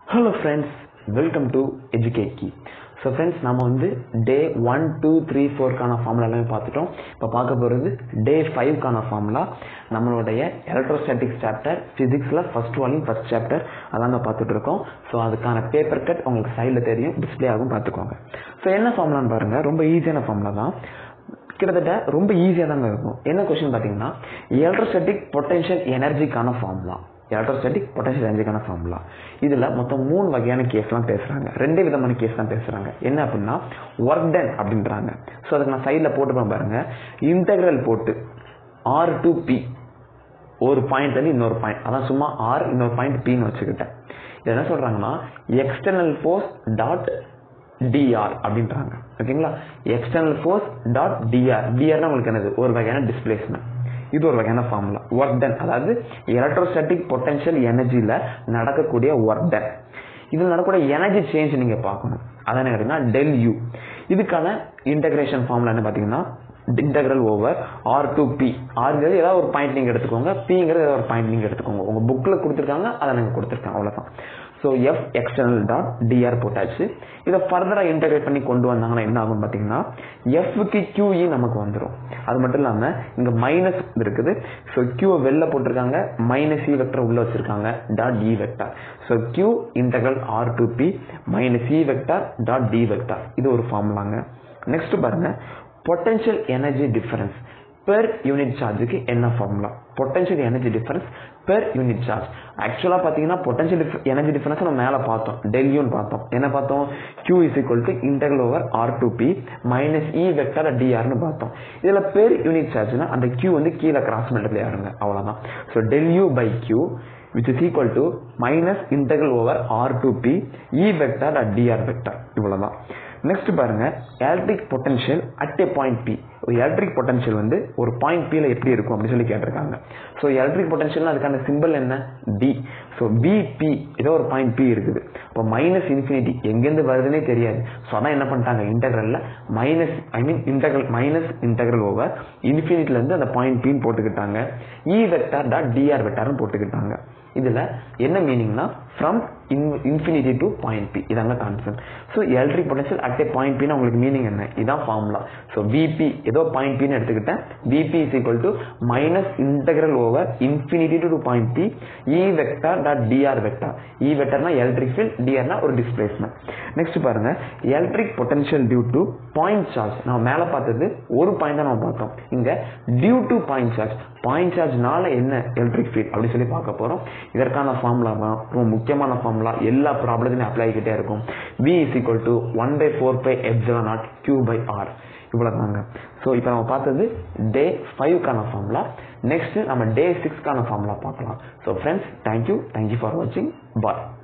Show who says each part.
Speaker 1: hello friends welcome to educate கி so friends நம்ம வந்து டே ஒன் டூ த்ரீ ஃபோர்க்கான ஃபார்முலா எல்லாமே பார்த்துட்டோம் இப்போ பார்க்க போகிறது டே ஃபைவ்க்கான ஃபார்முலா நம்மளுடைய எலக்ட்ரோஸ்டாட்டிக்ஸ் சாப்டர் ஃபிசிக்ஸில் ஃபர்ஸ்ட் வால்யூம் ஃபர்ஸ்ட் சாப்டர் அதாங்க பார்த்துட்டு இருக்கோம் ஸோ அதுக்கான பேப்பர் கட் உங்களுக்கு சைடில் தெரியும் டிஸ்பிளே ஆகும் பார்த்துக்கோங்க ஸோ என்ன ஃபார்முலான்னு பாருங்கள் ரொம்ப ஈஸியான ஃபார்முலா தான் கிட்டத்தட்ட ரொம்ப ஈஸியாக தாங்க இருக்கும் என்ன கொஸ்டின் பார்த்தீங்கன்னா எலக்ட்ரோஸ்டாட்டிக் பொட்டன்ஷியல் எனர்ஜிக்கான ஃபார்முலா எலக்ட்ரோஸ்டாட்டிக் பொட்டன்ஷியல் எனர்ஜிக்கான ஃபார்முலா இதில் மொத்தம் மூணு வகையான கேஸ்லாம் பேசுகிறாங்க ரெண்டு விதமான கேஸ் தான் பேசுகிறாங்க என்ன அப்படின்னா ஒர்க் டன் அப்படின்றாங்க ஸோ அதுக்கு நான் சைடில் போட்டுப்பேன் பாருங்க இன்டெக்ரல் போட்டு ஆர் டு பி ஒரு பாயிண்ட்லேருந்து இன்னொரு பாயிண்ட் அதான் சும்மா ஆர் இன்னொரு பாயிண்ட் பின்னு வச்சுக்கிட்டேன் இது என்ன சொல்கிறாங்கன்னா எக்ஸ்டர்னல் ஃபோர்ஸ் டாட் டிஆர் அப்படின்றாங்க ஓகேங்களா எக்ஸ்டர்னல் ஃபோர்ஸ் டாட் டிஆர் டிஆர்னா உங்களுக்கு என்னது ஒரு வகையான டிஸ்பிளேஸ்மெண்ட் இது ஒரு வகையான ஃபார்முலா ஒர்க் டன் அதாவது எலக்ட்ரோஸ்டாட்டிக் பொட்டன்ஷியல் எனர்ஜியில் நடக்கக்கூடிய ஒர்க் டன் இதில் நடக்கக்கூடிய எனர்ஜி சேஞ்ச் நீங்கள் பார்க்கணும் அதான் என்ன கேட்டிங்கன்னா டெல் யூ இதுக்கான இன்டகிரேஷன் ஃபார்முலா என்ன பார்த்தீங்கன்னா integral over R to P ஆர்ங்கிறது ஏதாவது ஒரு பாயிண்ட் நீங்கள் எடுத்துக்கோங்க பிங்கிறது ஏதாவது ஒரு பாயிண்ட் நீங்கள் எடுத்துக்கோங்க உங்கள் புக்கில் கொடுத்துருக்காங்க அதை நீங்கள் கொடுத்துருக்காங்க அவ்வளோதான் so F external dot d r போட்டாச்சு இதை ஃபர்தராக இன்டகிரேட் பண்ணி கொண்டு வந்தாங்கன்னா என்ன ஆகும் பார்த்தீங்கன்னா எஃப்க்கு கியூஇ நமக்கு வந்துடும் அது மட்டும் இல்லாமல் இங்கே மைனஸ் இருக்குது ஸோ கியூ வெளில போட்டிருக்காங்க மைனஸ் இ வெக்டர் உள்ள வச்சிருக்காங்க dot E vector so Q integral R to P minus E vector dot D vector இது ஒரு ஃபார்முலாங்க நெக்ஸ்ட் பாருங்க potential energy difference per unit சார்ஜுக்கு என்ன formula potential energy difference per unit charge ஆக்சுவலாக பார்த்தீங்கன்னா பொட்டன்ஷியல் எனர்ஜி டிஃபரன்ஸ் நம்ம மேலே பார்த்தோம் டெல்யூன்னு பார்த்தோம் என்ன பார்த்தோம் Q is equal to integral over R to P minus E vector டிஆர்னு பார்த்தோம் இதில் பெர் யூனிட் சார்ஜ்னா அந்த கியூ வந்து கீழே கிராஸ் மல்டிப்ளை ஆகுங்க அவ்வளோதான் so del U by Q which is equal to minus integral over r to p e vector at dr vector இவ்வளவுதான் next பாருங்க electric potential at a point P ஒரு electric potential வந்து ஒரு point பியில் எப்படி இருக்கும் அப்படின்னு சொல்லி கேட்டிருக்காங்க ஸோ எலக்ட்ரிக் பொட்டன்ஷியல் அதுக்கான சிம்பிள் என்ன டி ஸோ பிபி ஏதோ ஒரு பாயிண்ட் பி இருக்குது அப்போ மைனஸ் இன்ஃபினிட்டி எங்கேருந்து வருதுன்னே தெரியாது ஸோ அதான் என்ன பண்ணிட்டாங்க இன்டெக்ரலில் minus I mean integral minus integral over இன்ஃபினிட்டிலேருந்து அந்த பாயிண்ட் பின்னு போட்டுக்கிட்டாங்க இ வெக்டார் டாட் டிஆர் வெக்டார்னு போட்டுக்கிட்டாங்க இதில் என்ன மீனிங்னா from infinity to point P இதாங்க concept so electric potential at a point பின்னு உங்களுக்கு மீனிங் என்ன இதான் ஃபார்முலா ஸோ விபி ஏதோ பாயிண்ட் பின்னு எடுத்துக்கிட்டேன் V P is equal to minus integral over infinity to point P E vector dot d r vector E வெக்டர்னா electric field டிஆர்னா ஒரு டிஸ்பிளேஸ்மெண்ட் நெக்ஸ்ட் பாருங்க electric potential due to point charge நம்ம மேலே பார்த்தது ஒரு பாயிண்ட் தான் நம்ம பார்த்தோம் இங்க due to point charge point சார்ஜ்னால என்ன எலக்ட்ரிக் ஃபீல்ட் அப்படின்னு சொல்லி பார்க்க போறோம் இதற்கான ஃபார்முலா தான் ரொம்ப முக்கியமான ஃபார்முலா எல்லா ப்ராப்ளத்தையும் அப்ளை ஆகிக்கிட்டே இருக்கும் V is equal to one by four by epsilon naught Q by R இவ்வளோதாங்க ஸோ இப்போ நம்ம பார்த்தது டே ஃபைவ்க்கான ஃபார்முலா நெக்ஸ்ட் நம்ம டே சிக்ஸ்க்கான ஃபார்முலா பார்க்கலாம் so friends thank you thank you for வாட்சிங் பாய்